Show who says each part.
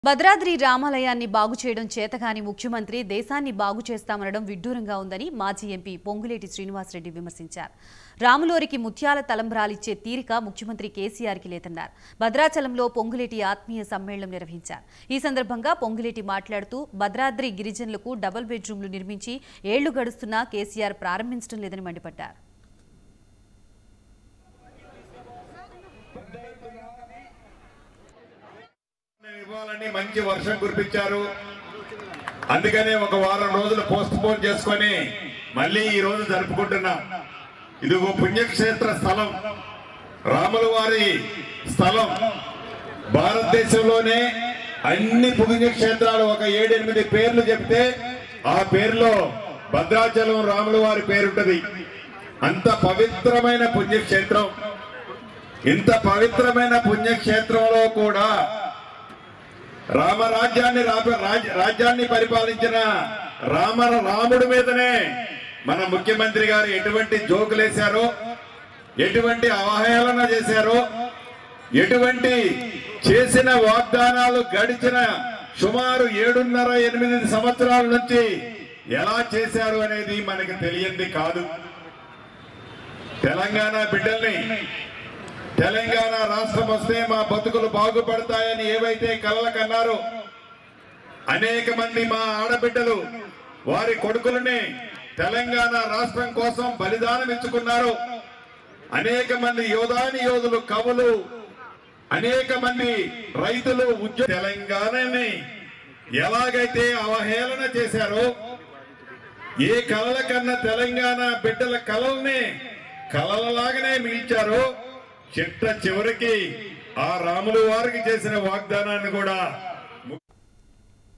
Speaker 1: భద్రాద్రి రామాలయాన్ని బాగు చేయడం చేతకాని ముఖ్యమంత్రి దేశాన్ని బాగు చేస్తామనడం విడ్డూరంగా ఉందని మాజీ ఎంపీ పొంగులేటి శ్రీనివాసరెడ్డి విమర్శించారు రాములోరికి ముత్యాల తలంబ్రాలిచ్చే తీరిక ముఖ్యమంత్రి కేసీఆర్కి లేదన్నారు భద్రాచలంలో పొంగులేటి ఆత్మీయ సమ్మేళనం నిర్వహించారు ఈ సందర్భంగా పొంగులేటి మాట్లాడుతూ భద్రాద్రి గిరిజనులకు డబుల్ బెడ్రూమ్లు నిర్మించి ఏళ్లు గడుస్తున్నా కేసీఆర్ ప్రారంభించడం లేదని మండిపడ్డారు
Speaker 2: ఇవ్వాలని మంచి వర్షం కురిపించారు అందుకనే ఒక వారం రోజులు పోస్ట్ పోన్ చేసుకొని మళ్ళీ ఈ రోజు జరుపుకుంటున్నాం ఇది ఒక పుణ్యక్షేత్ర స్థలం రాముల వారి స్థలం భారతదేశంలోనే అన్ని పుణ్యక్షేత్రాలు ఒక ఏడెనిమిది పేర్లు చెప్తే ఆ పేరులో భద్రాచలం రాముల వారి పేరుంటది అంత పవిత్రమైన పుణ్యక్షేత్రం ఇంత పవిత్రమైన పుణ్యక్షేత్రంలో కూడా రామరాజ్యాన్ని రాప- రాజ్- రాజ్యాన్ని పరిపాలించిన రామ రాముడి మీదనే మన ముఖ్యమంత్రి గారు ఎటువంటి జోకులేశారో ఎటువంటి అవహేళన చేశారో ఎటువంటి చేసిన వాగ్దానాలు గడిచిన సుమారు ఏడున్నర ఎనిమిది సంవత్సరాల నుంచి ఎలా చేశారు అనేది మనకి తెలియంది కాదు తెలంగాణ బిడ్డల్ని తెలంగాణ రాష్ట్రం వస్తే మా బతుకులు బాగుపడతాయని ఏవైతే కలలు కన్నారో అనేక మంది మా ఆడబిడ్డలు వారి కొడుకులని తెలంగాణ రాష్ట్రం కోసం బలిదానం ఇచ్చుకున్నారు అనేక మంది యోధాని యోధులు కవులు అనేక మంది రైతులు ఉద్యోగ తెలంగాణని ఎలాగైతే అవహేళన చేశారో ఏ కలల కన్నా తెలంగాణ బిడ్డల కలల్ని కలలలాగానే మిగిల్చారో చిట్ట చివరికి ఆ రాములు వారికి చేసిన వాగ్దానాన్ని కూడా